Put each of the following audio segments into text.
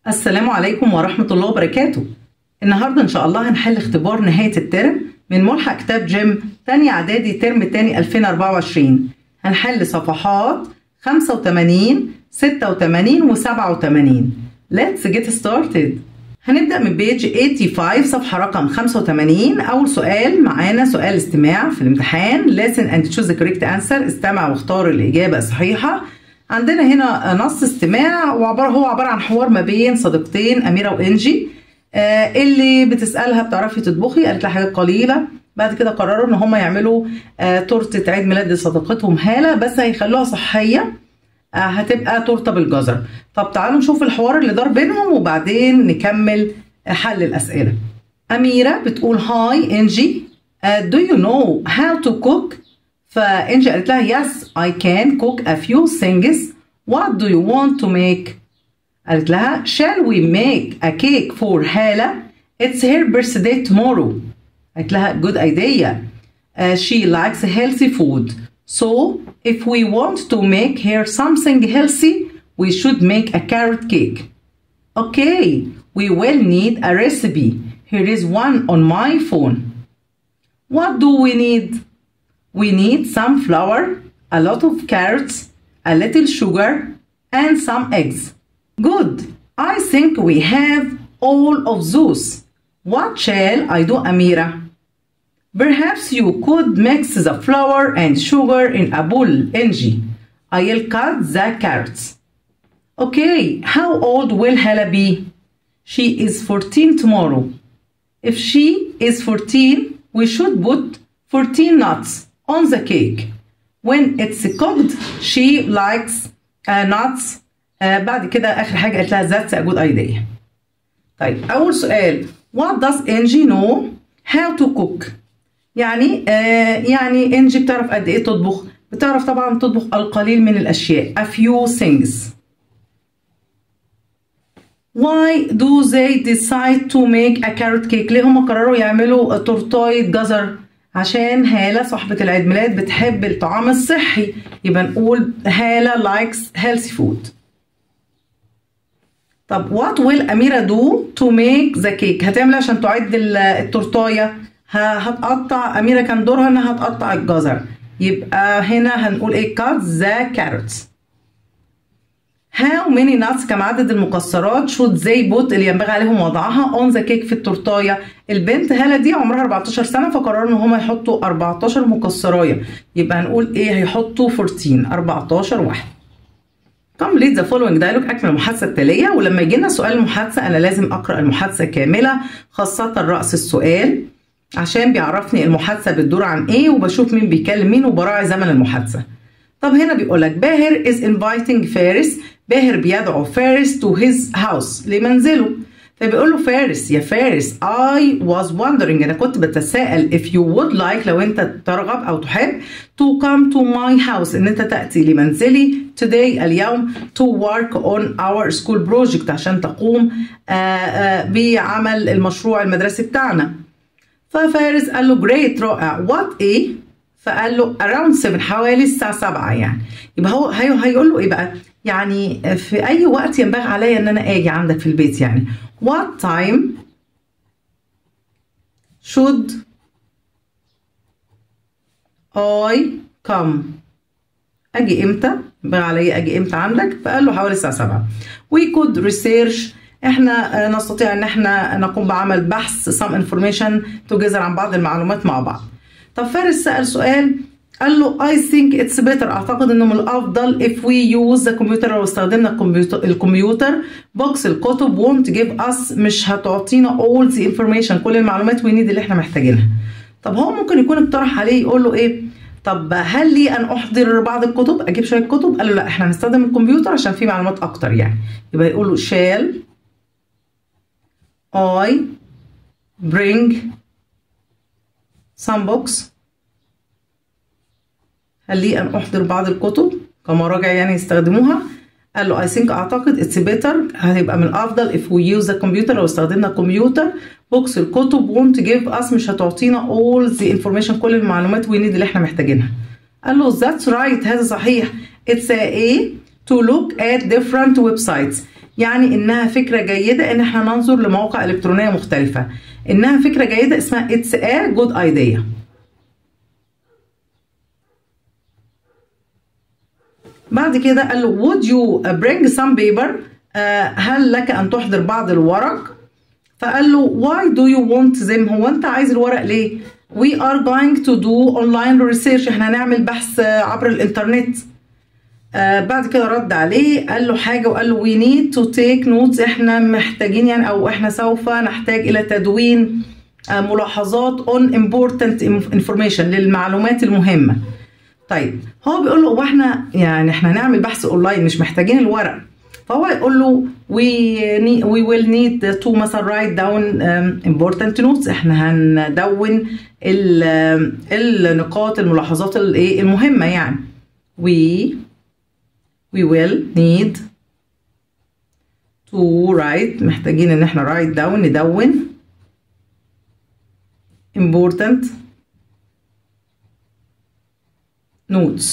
السلام عليكم ورحمة الله وبركاته النهاردة إن شاء الله هنحل اختبار نهاية الترم من ملحق كتاب جيم تاني إعدادي ترم تاني 2024 هنحل صفحات 85 86 و 87 Let's get started هنبدأ من بيج 85 صفحة رقم 85 أول سؤال معانا سؤال استماع في الامتحان listen and choose the correct answer استمع واختار الإجابة الصحيحة عندنا هنا نص استماع وعبارة هو عبارة عن حوار ما بين صديقتين أميرة وإنجي آه اللي بتسألها بتعرفي تطبخي قالت لها حاجات قليلة بعد كده قرروا ان هم يعملوا آه تورته عيد ميلاد لصديقتهم هاله بس هيخلوها صحيه آه هتبقى تورته بالجزر طب تعالوا نشوف الحوار اللي دار بينهم وبعدين نكمل حل الاسئله اميره بتقول هاي انجي do you know how to cook فانجي قالت لها yes I can cook a few things what do you want to make قالت لها shall we make a cake for هاله it's her birthday tomorrow قالت لها good idea uh, she likes healthy food so if we want to make her something healthy we should make a carrot cake okay we will need a recipe here is one on my phone what do we need we need some flour a lot of carrots a little sugar and some eggs good i think we have all of those what shall i do amira Perhaps you could mix the flour and sugar in a bowl, Angie. I'll cut the carrots. Okay, how old will Hala be? She is 14 tomorrow. If she is 14, we should put 14 nuts on the cake. When it's cooked, she likes uh, nuts. Uh, بعد كده آخر حاجة قالت لها that's a good idea. طيب أول سؤال What does Angie know how to cook؟ يعني آه يعني انجي بتعرف قد ايه تطبخ بتعرف طبعا تطبخ القليل من الاشياء a few things why do they decide to make a carrot cake ليه هم قرروا يعملوا تورتايه جزر عشان هالة صاحبة العيد ميلاد بتحب الطعام الصحي يبقى نقول هالة likes healthy food طب what will أميرة do to make the cake هتعمل عشان تعد التورتايه هتقطع أميرة كان دورها إنها هتقطع الجزر يبقى هنا هنقول إيه cut the carrots how many nuts كم عدد المكسرات should they put اللي ينبغي عليهم وضعها on the cake في التورتايه البنت هالة دي عمرها 14 سنة فقرروا إن هما يحطوا 14 مكسراية يبقى هنقول إيه هيحطوا 14 14 واحد complete the following dialogue أكمل المحادثة التالية ولما يجي لنا سؤال المحادثة أنا لازم أقرأ المحادثة كاملة خاصة رأس السؤال عشان بيعرفني المحادثة بتدور عن ايه وبشوف مين بيكلم مين وبراعي زمن المحادثة طب هنا بيقول لك باهر is inviting فارس باهر بيدعو فارس to his house لمنزله فبيقول له فارس يا فارس I was wondering أنا كنت بتساءل if you would like لو أنت ترغب أو تحب to come to my house إن أنت تأتي لمنزلي today اليوم to work on our school project عشان تقوم آآ آآ بعمل المشروع المدرسي بتاعنا ففارس قال له جريت رائع وات ايه فقال له around 7 حوالي الساعة 7 يعني يبقى هو هيقول له ايه بقى يعني في اي وقت ينبغي عليا ان انا اجي عندك في البيت يعني what time should I come اجي امتى ينبغي عليا اجي امتى عندك فقال له حوالي الساعة 7 we could research احنا نستطيع ان احنا نقوم بعمل بحث some information together عن بعض المعلومات مع بعض طب فارس سأل سؤال قال له I think it's better اعتقد انه من الافضل if we use the computer لو استخدمنا الكمبيوتر الكمبيوتر بوكس الكتب won't give us مش هتعطينا all the information كل المعلومات we need اللي احنا محتاجينها طب هو ممكن يكون اقترح عليه يقول له ايه طب هل لي ان احضر بعض الكتب اجيب شويه كتب قال له لا احنا هنستخدم الكمبيوتر عشان فيه معلومات اكتر يعني يبقى يقول له shall I bring some books هل لي أن أحضر بعض الكتب كمراجع يعني يستخدموها قال له I think أعتقد it's better هتبقى من الأفضل if we use the computer لو استخدمنا الكمبيوتر بوكس الكتب won't give us مش هتعطينا all the information كل المعلومات we need اللي احنا محتاجينها قال له that's right هذا صحيح it's a to look at different websites يعني انها فكره جيده ان احنا ننظر لمواقع الكترونيه مختلفه انها فكره جيده اسمها اتس ا جود ايديا بعد كده قال له would you bring some paper آه هل لك ان تحضر بعض الورق فقال له why do you want them هو انت عايز الورق ليه we are going to do online research احنا هنعمل بحث عبر الانترنت آه بعد كده رد عليه قال له حاجة وقال له we need to take notes احنا محتاجين يعني او احنا سوف نحتاج الى تدوين آه ملاحظات on important information للمعلومات المهمة طيب هو بيقول له هو احنا يعني احنا هنعمل بحث اونلاين مش محتاجين الورق فهو يقول له we, need, we will need to مثلا write down um, important notes احنا هندون النقاط الملاحظات الايه المهمه يعني we we will need to write محتاجين ان احنا write down ندون important notes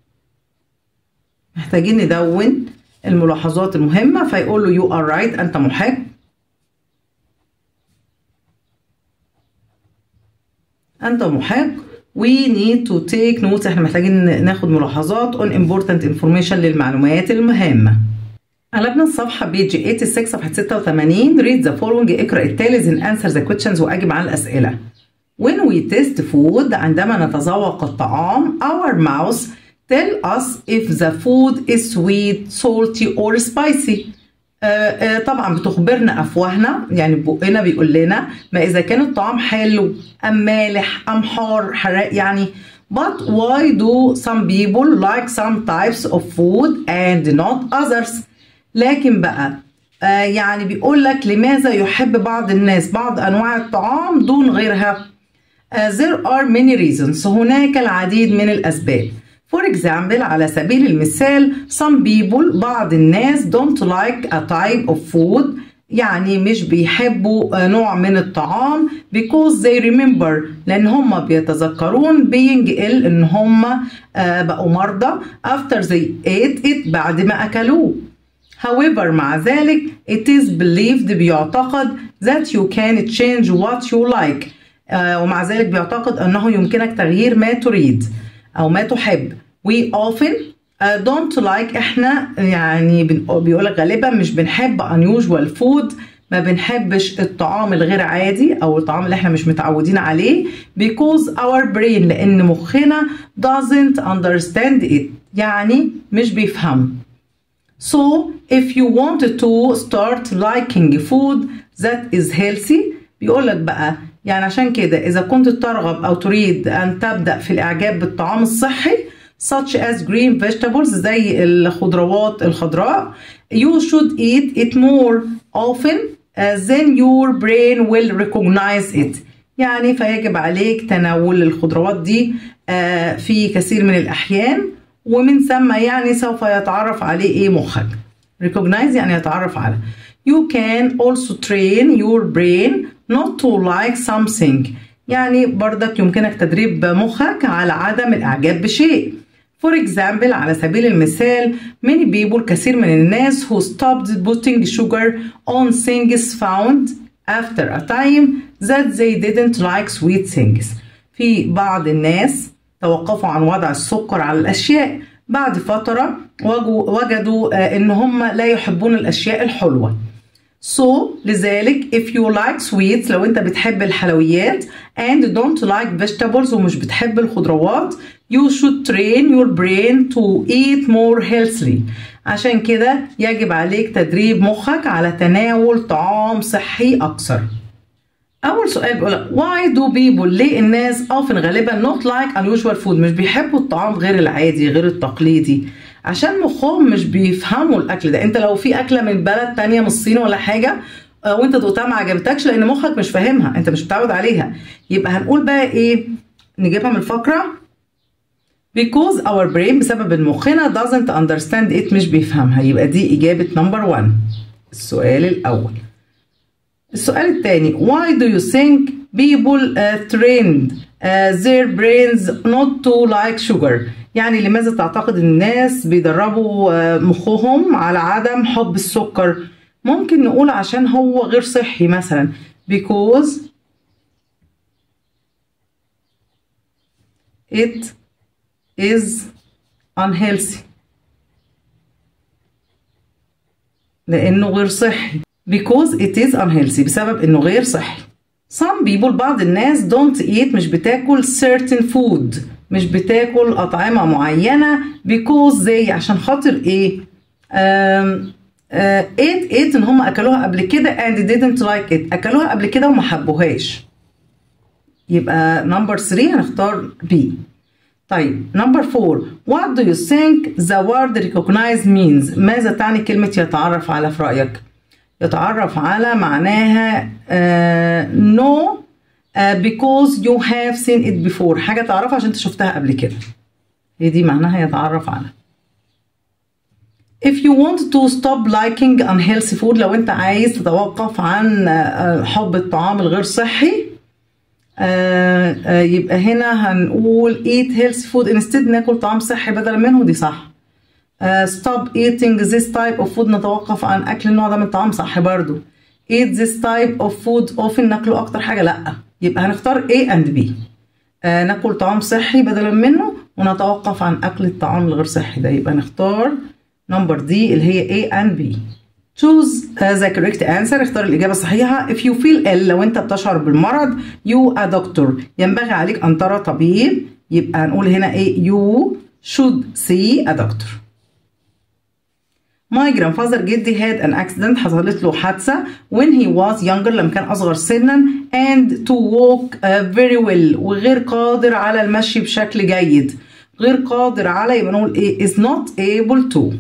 محتاجين ندون الملاحظات المهمة فيقول له you are right أنت محق أنت محق we need to take notes احنا محتاجين ناخد ملاحظات on important information للمعلومات المهمة قلبنا الصفحة بيج 86 صفحة 86 read the following اقرأ التالي and answer the questions وأجب على الأسئلة When we taste food عندما نتذوق الطعام our mouth tell us if the food is sweet, salty or spicy. آه آه طبعا بتخبرنا افواهنا يعني بقنا بيقول لنا ما اذا كان الطعام حلو ام مالح ام حار حراق يعني but why do some people like some types of food and not others لكن بقى آه يعني بيقول لك لماذا يحب بعض الناس بعض انواع الطعام دون غيرها there are many reasons هناك العديد من الاسباب For example على سبيل المثال some people بعض الناس don't like a type of food يعني مش بيحبوا نوع من الطعام because they remember لأن هم بيتذكرون being ill إن هم بقوا مرضى after they ate it بعد ما أكلوه However مع ذلك it is believed بيعتقد that you can change what you like ومع ذلك بيعتقد أنه يمكنك تغيير ما تريد أو ما تحب we often uh, don't like احنا يعني بيقول غالبا مش بنحب unusual food ما بنحبش الطعام الغير عادي او الطعام اللي احنا مش متعودين عليه because our brain لان مخنا doesn't understand it يعني مش بيفهم so if you want to start liking food that is healthy بيقول لك بقى يعني عشان كده اذا كنت ترغب او تريد ان تبدا في الاعجاب بالطعام الصحي such as green vegetables زي الخضروات الخضراء you should eat it more often uh, then your brain will recognize it يعني فيجب عليك تناول الخضروات دي uh, في كثير من الأحيان ومن ثم يعني سوف يتعرف عليه إيه مخك recognize يعني يتعرف على you can also train your brain not to like something يعني برضك يمكنك تدريب مخك على عدم الإعجاب بشيء For example على سبيل المثال many people كثير من الناس who stopped putting sugar on things found after a time that they didn't like sweet things في بعض الناس توقفوا عن وضع السكر على الأشياء بعد فترة وجدوا إن هم لا يحبون الأشياء الحلوة So لذلك if you like sweets لو انت بتحب الحلويات and don't like vegetables ومش بتحب الخضروات you should train your brain to eat more healthily عشان كده يجب عليك تدريب مخك على تناول طعام صحي أكثر أول سؤال بيقول why do people ليه الناس often غالبا not like unusual food مش بيحبوا الطعام غير العادي غير التقليدي عشان مخهم مش بيفهموا الاكل ده انت لو في اكله من بلد تانية من الصين ولا حاجه وانت دقتها ما عجبتكش لان مخك مش فاهمها انت مش متعود عليها يبقى هنقول بقى ايه نجيبها من الفقره because our brain بسبب مخنا doesn't understand it مش بيفهمها يبقى دي اجابه نمبر 1 السؤال الاول السؤال الثاني why do you think people uh, trained uh, their brains not to like sugar يعني لماذا تعتقد ان الناس بيدربوا uh, مخهم على عدم حب السكر ممكن نقول عشان هو غير صحي مثلا because it is unhealthy لانه غير صحي because it is unhealthy بسبب انه غير صحي some people بعض الناس don't eat مش بتاكل certain food مش بتاكل أطعمة معينة because they عشان خاطر إيه um, uh, ate ate إن هم أكلوها قبل كده and didn't like it أكلوها قبل كده وما حبوهاش يبقى number 3 هنختار B طيب نمبر 4 what do you think the word recognize means ماذا تعني كلمة يتعرف على في رأيك يتعرف على معناها uh, no uh, because you have seen it before حاجة تعرفها عشان انت شفتها قبل كده هي دي معناها يتعرف على If you want to stop liking unhealthy food لو انت عايز تتوقف عن حب الطعام الغير صحي آه آه يبقى هنا هنقول eat healthy food instead ناكل طعام صحي بدلا منه دي صح آه stop eating this type of food نتوقف عن اكل النوع ده من الطعام صح برضو eat this type of food often ناكله اكتر حاجه لا يبقى هنختار A and B آه ناكل طعام صحي بدلا منه ونتوقف عن اكل الطعام الغير صحي ده يبقى نختار نمبر دي اللي هي A and B choose the correct answer اختار الإجابة الصحيحة if you feel ill لو أنت بتشعر بالمرض you a doctor ينبغي عليك أن ترى طبيب يبقى هنقول هنا إيه you should see a doctor My grandfather جدي had an accident حصلت له حادثة when he was younger لما كان أصغر سنا and to walk uh, very well وغير قادر على المشي بشكل جيد غير قادر على يبقى نقول إيه is not able to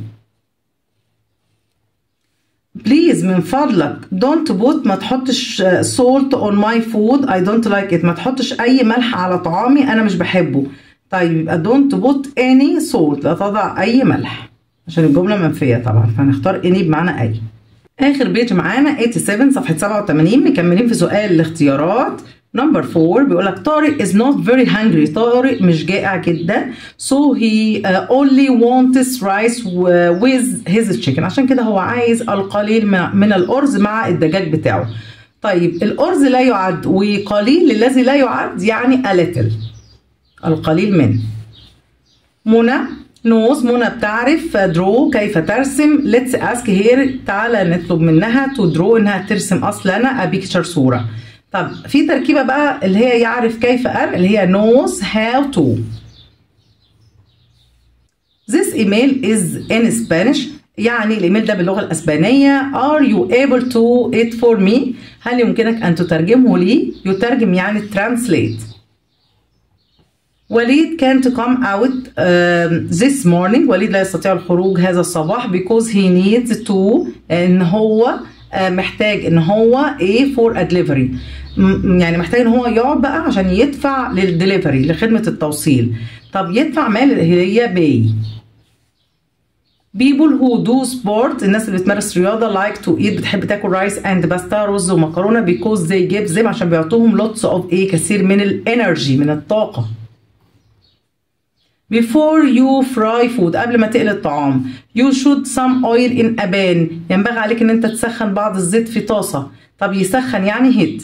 بليز من فضلك دونت بوت ما تحطش سولت اون ماي فود اي دونت لايك ات ما تحطش اي ملح على طعامي انا مش بحبه طيب يبقى دونت بوت اني سولت لا تضع اي ملح عشان الجمله منفيه طبعا فهنختار اني بمعنى اي اخر بيج معانا 87 صفحه 87 مكملين في سؤال الاختيارات نمبر 4 بيقول لك طارق is not very hungry طارق مش جائع جدا so he uh, only wants rice with his chicken عشان كده هو عايز القليل من الأرز مع الدجاج بتاعه طيب الأرز لا يعد وقليل الذي لا يعد يعني a little القليل منه منى نوز منى بتعرف درو كيف ترسم let's ask here تعالى نطلب منها to draw انها ترسم اصلا a picture صوره طب في تركيبة بقى اللي هي يعرف كيف أن اللي هي knows how to This email is in Spanish يعني الإيميل ده باللغة الأسبانية Are you able to it for me هل يمكنك أن تترجمه لي يترجم يعني translate وليد can't come out uh, this morning وليد لا يستطيع الخروج هذا الصباح because he needs to إن هو uh, محتاج إن هو ايه for a delivery يعني محتاج ان هو يقعد بقى عشان يدفع للدليفري لخدمه التوصيل طب يدفع مال هي باي people who do sport الناس اللي بتمارس رياضه like to eat بتحب تاكل رايس اند باستا رز ومكرونه because they give them عشان بيعطوهم lots of ايه كثير من الانرجي من الطاقه before you fry food قبل ما تقلي الطعام you should some oil in a pan ينبغي عليك ان انت تسخن بعض الزيت في طاسه طب يسخن يعني هيت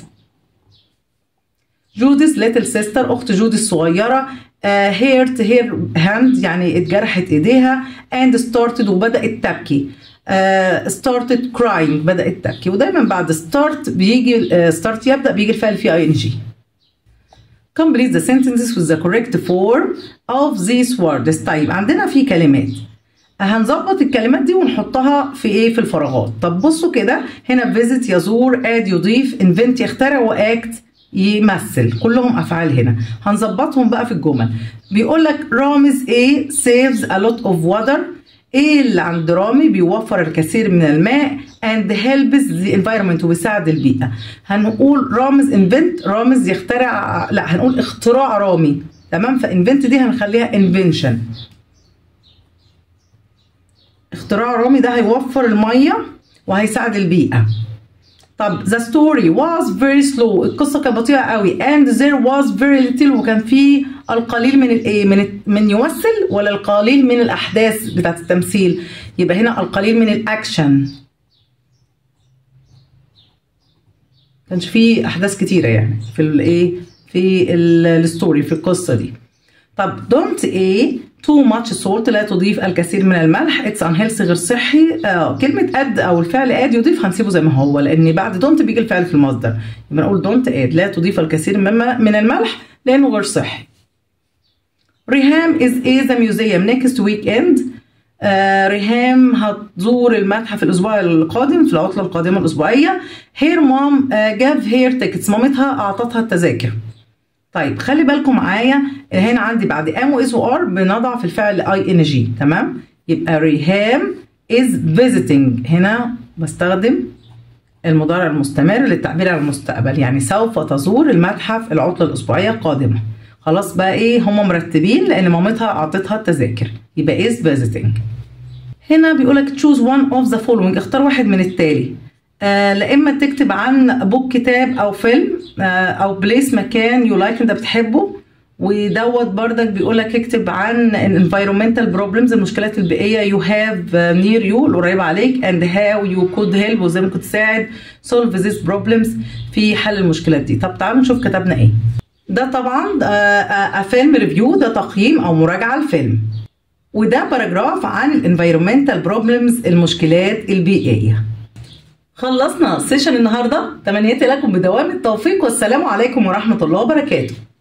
جوديث ليتل سيستر اخت جودي الصغيره هيرت هير هاند يعني اتجرحت ايديها اند ستارتد وبدات تبكي ستارتد uh, كراينج بدات تبكي ودايما بعد ستارت بيجي ستارت uh, يبدا بيجي الفعل فيه اي ان جي complete the sentences with the correct form of these words طيب عندنا في كلمات هنظبط الكلمات دي ونحطها في ايه في الفراغات طب بصوا كده هنا visit يزور add يضيف invent يخترع واكت يمثل كلهم افعال هنا هنظبطهم بقى في الجمل بيقول لك رامز ايه saves a lot of water ايه اللي عند رامي بيوفر الكثير من الماء and helps the environment وبيساعد البيئة هنقول رامز invent رامز يخترع لا هنقول اختراع رامي تمام فانفنت دي هنخليها invention اختراع رامي ده هيوفر المية وهيساعد البيئة طب the story was very slow القصة كانت بطيئة قوي and there was very little وكان في القليل من الايه من من يمثل ولا القليل من الاحداث بتاعت التمثيل يبقى هنا القليل من الاكشن كانش في احداث كتيرة يعني في الايه في الستوري في القصة دي طب don't ايه too much salt لا تضيف الكثير من الملح it's unhealthy غير صحي آه كلمة add أو الفعل add يضيف هنسيبه زي ما هو لأن بعد don't بيجي الفعل في المصدر يبقى نقول don't add لا تضيف الكثير من, من الملح لأنه غير صحي ريهام is a the museum next weekend آه ريهام هتزور المتحف الأسبوع القادم في العطلة القادمة الأسبوعية هير مام جاف هير تيكتس مامتها أعطتها التذاكر طيب خلي بالكم معايا هنا عندي بعد ام واس وار بنضع في الفعل اي ان جي تمام يبقى ريهام از فيزيتنج هنا بستخدم المضارع المستمر للتعبير عن المستقبل يعني سوف تزور المتحف العطله الاسبوعيه القادمه خلاص بقى ايه هم مرتبين لان مامتها اعطتها التذاكر يبقى از فيزيتنج هنا بيقولك تشوز وان اوف ذا فولوينج اختار واحد من التالي آه لا اما تكتب عن بوك كتاب او فيلم آه او بليس مكان يو لايك انت بتحبه ودوت بردك بيقول لك اكتب عن environmental بروبلمز المشكلات البيئيه يو هاف نير يو القريبه عليك اند هاو يو كود هيلب وازاي ممكن تساعد سولف ذيس بروبلمز في حل المشكلات دي طب تعالوا نشوف كتبنا ايه ده طبعا آه فيلم ريفيو ده تقييم او مراجعه الفيلم وده باراجراف عن الانفيرومنتال بروبلمز المشكلات البيئيه خلصنا سيشن النهارده تمنياتي لكم بدوام التوفيق والسلام عليكم ورحمه الله وبركاته